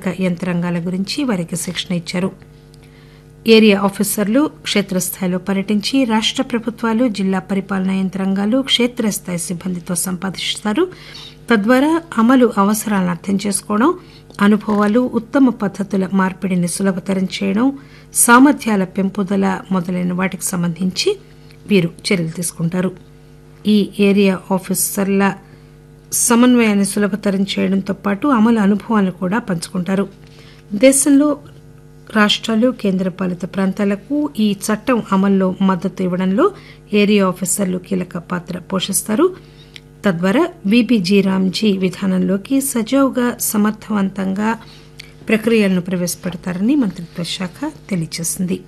యంత్రాంగాల గురించి వారికి శిక్షణ ఇచ్చారు ఏరియా ఆఫీసర్లు క్షేత్రస్థాయిలో పర్యటించి రాష్ట ప్రభుత్వాలు జిల్లా పరిపాలనా యంత్రాంగాలు క్షేత్రస్థాయి సిబ్బందితో సంపాదిస్తారు తద్వారా అమలు అవసరాలను అర్థం చేసుకోవడం అనుభవాలు ఉత్తమ పద్దతుల మార్పిడిని సులభతరం చేయడం సామర్థ్యాల పెంపుదల మొదలైన వాటికి సంబంధించి వీరు చర్యలు తీసుకుంటారు ఈ ఏరియా ఆఫీసర్ల సమన్వయాన్ని సులభతరం చేయడంతో పాటు అమలు అనుభవాలను కూడా పంచుకుంటారు దేశంలో రాష్టాలు కేంద్రపాలిత ప్రాంతాలకు ఈ చట్టం అమల్లో మద్దతు ఇవ్వడంలో ఏరియా ఆఫీసర్లు కీలక పాత్ర పోషిస్తారు తద్వారా బీబీజీ రామ్జీ విధానంలోకి సజావుగా సమర్థవంతంగా ప్రక్రియలను ప్రవేశపెడతారని మంత్రిత్వ శాఖ తెలియజేసింది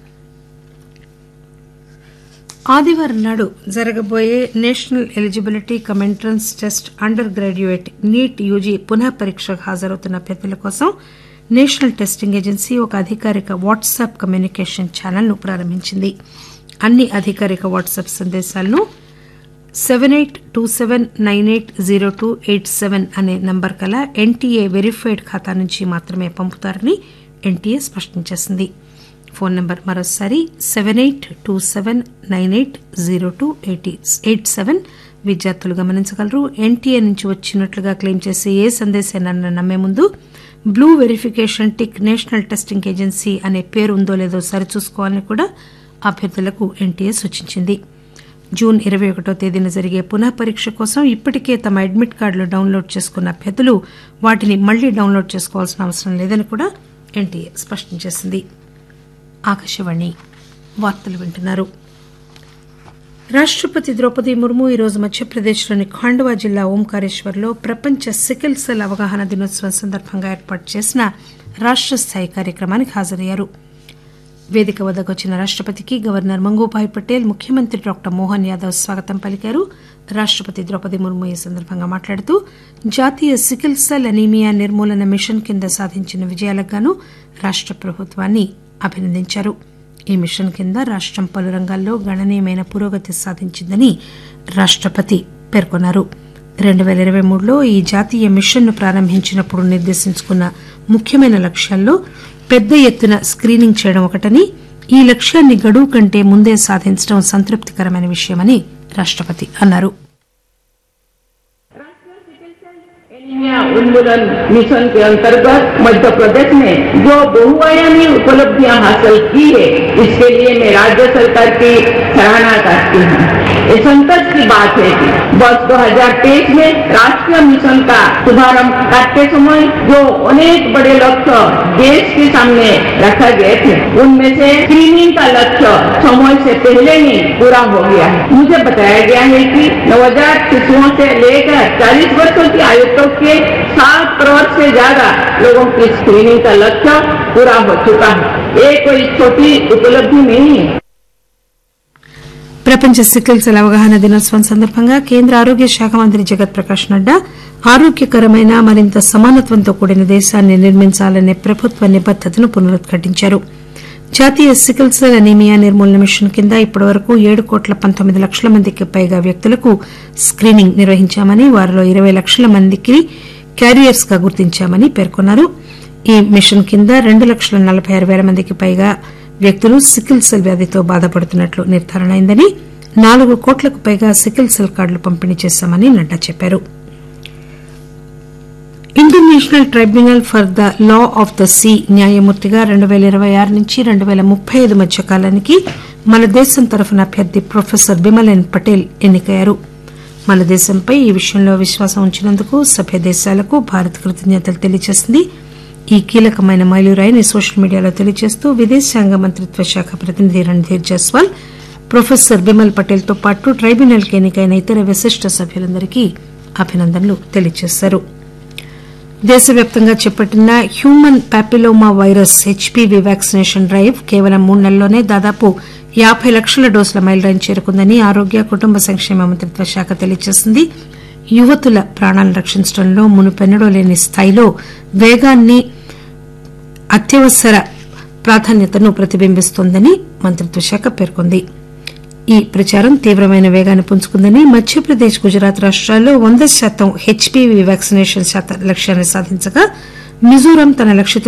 ఆదివారం నాడు జరగబోయే national eligibility cum entrance test undergraduate NEET UG పునః పరీక్షకు హాజరవుతున్న అభ్యర్థుల కోసం నేషనల్ టెస్టింగ్ ఏజెన్సీ ఒక అధికారిక వాట్సాప్ కమ్యూనికేషన్ ఛానల్ను ప్రారంభించింది అన్ని అధికారిక వాట్సాప్ సందేశాలను seven eight two seven nine eight zero two eight seven అనే నంబర్ కల ఎన్టీఏ వెరిఫైడ్ ఖాతా నుంచి మాత్రమే పంపుతారని ఎన్టీఏ స్పష్టం చేసింది ఫోన్ నంబర్ మరోసారి seven eight two seven nine eight zero two eight seven విద్యార్థులు గమనించగలరు ఎన్టీఏ నుంచి వచ్చినట్లుగా క్లెయిమ్ చేసే ఏ సందేశాన్ని నమ్మే ముందు blue verification tick national testing agency అనే పేరు ఉందో లేదో సరిచూసుకోవాలని కూడా అభ్యర్థులకు ఎన్టీఏ సూచించింది జూన్ ఇరవై ఒకటో తేదీన జరిగే పునః పరీక్ష కోసం ఇప్పటికే తమ అడ్మిట్ కార్డులు డౌన్లోడ్ చేసుకున్న అభ్యర్థులు వాటిని మళ్లీ డౌన్లోడ్ చేసుకోవాల్సిన అవసరం లేదని కూడా ఎన్టీఏ స్పష్టం చేసింది ఆకాశవాణి వార్తలు వింటున్నారు రాష్టపతి ద్రౌపది ముర్ము ఈరోజు మధ్యప్రదేశ్లోని ఖాండవా జిల్లా ఓంకారేశ్వర్లో ప్రపంచ సికిల్ సెల్ అవగాహన దినోత్సవం సందర్భంగా ఏర్పాటు చేసిన రాష్ట స్థాయి కార్యక్రమానికి హాజరయ్యారు వేదిక వద్దకు వచ్చిన రాష్టపతికి గవర్నర్ మంగూభాయ్ పటేల్ ముఖ్యమంత్రి డాక్టర్ మోహన్ యాదవ్ స్వాగతం పలికారు రాష్టపతి ద్రౌపది ముర్ము ఈ సందర్భంగా మాట్లాడుతూ జాతీయ సికిల్ సెల్ అనీమియా నిర్మూలన మిషన్ కింద సాధించిన విజయాలకు గాను రాష్ట ప్రభుత్వాన్ని అభినందించారు ఈ మిషన్ కింద రాష్టం పలు రంగాల్లో గణనీయమైన పురోగతి సాధించిందని రాష్టపతి పేర్కొన్నారు రెండు పేల ఇరవై మూడులో ఈ జాతీయ మిషన్ను ప్రారంభించినప్పుడు నిర్దేశించుకున్న ముఖ్యమైన లక్ష్యాల్లో పెద్ద ఎత్తున స్క్రీనింగ్ చేయడం ఒకటని ఈ లక్ష్యాన్ని గడువు కంటే ముందే సాధించడం సంతృప్తికరమైన విషయమని రాష్టపతి అన్నారు एनीमिया उन्मूलन मिशन के अंतर्गत मध्य प्रदेश ने जो बहुआयामी उपलब्धियां हासिल की है इसके लिए मैं राज्य सरकार की सराहना करती हूँ ये संतोष की बात है कि वर्ष 2023 में राष्ट्रीय मिशन का शुभारंभ करते समय जो अनेक बड़े लक्ष्य देश के सामने रखा गए थे उनमें से स्क्रीनिंग का लक्ष्य समय से पहले ही पूरा हो गया है मुझे बताया गया है कि नवजात शिशुओं से लेकर 40 वर्षों की आयु तक के सात करोड़ से ज्यादा लोगों की स्क्रीनिंग का लक्ष्य पूरा हो चुका है ये कोई छोटी उपलब्धि नहीं है ప్రపంచ సికిల్ సెల్ అవగాహన దినోత్సవం సందర్భంగా కేంద్ర ఆరోగ్య శాఖ మంత్రి జగత్ ప్రకాష్ నడ్డా ఆరోగ్యకరమైన మరింత సమానత్వంతో కూడిన దేశాన్ని నిర్మించాలనే ప్రభుత్వ నిబద్దతను పునరుద్ఘాటించారు జాతీయ సికిల్ సెల్ అనీమియా నిర్మూలన మిషన్ కింద ఇప్పటివరకు ఏడు కోట్ల పంతొమ్మిది లక్షల మందికి పైగా వ్యక్తులకు స్క్రీనింగ్ నిర్వహించామని వారిలో ఇరవై లక్షల మందికి క్యారియర్స్ గా గుర్తించామని పేర్కొన్నారు ఈ మిషన్ కింద రెండు లక్షల నలబై ఆరు పేల మందికి పైగా వ్యక్తులు సికిల్ సెల్ వ్యాధితో బాధపడుతున్నట్లు నిర్ధారణ అయిందని నాలుగు కోట్లకు పైగా సికిల్ సెల్ కార్డులు పంపిణీ చేశామని నడ్డా చెప్పారు international tribunal for the law of the sea న్యాయమూర్తిగా రెండు పేల ఇరవై ఆరు నుంచి రెండు పేల ముప్పై ఐదు మధ్య కాలానికి మన దేశం తరఫున అభ్యర్థి ప్రొఫెసర్ బిమలెన్ పటేల్ ఎన్నికయ్యారు మన దేశంపై ఈ విషయంలో విశ్వాసం ఉంచినందుకు సభ్య దేశాలకు భారత్ కృతజ్ఞతలు తెలియజేసింది ఈ కీలకమైన మైలురాయిని సోషల్ మీడియాలో తెలియజేస్తూ విదేశాంగ మంత్రిత్వ శాఖ ప్రతినిధి రణ్ధీర్ జైస్వాల్ ప్రొఫెసర్ బిమల్ పటేల్ తో పాటు ట్రైబ్యునల్ కి ఎన్నికైన ఇతర విశిష్ట సభ్యులందరికీ అభినందనలు తెలియజేశారు దేశవ్యాప్తంగా చేపట్టిన human papilloma virus HPV vaccination drive కేవలం మూడు నెలల్లోనే దాదాపు యాబై లక్షల డోసుల మైలురాయిని చేరుకుందని ఆరోగ్య కుటుంబ సంక్షేమ మంత్రిత్వ శాఖ తెలియజేసింది యువతుల ప్రాణాలను రక్షించడంలో మునుపెన్నడూ లేని స్థాయిలో వేగాన్ని అత్యవసర ప్రాధాన్యతను ప్రతిబింబిస్తోందని మంత్రిత్వ శాఖ పేర్కొంది ఈ ప్రచారం తీవ్రమైన వేగాన్ని పుంజుకుందని మధ్యప్రదేశ్ గుజరాత్ రాష్ట్రాల్లో వంద శాతం హెచ్పీవీ వ్యాక్సినేషన్ శాతం లక్ష్యాన్ని సాధించగా మిజోరాం తన లక్ష్య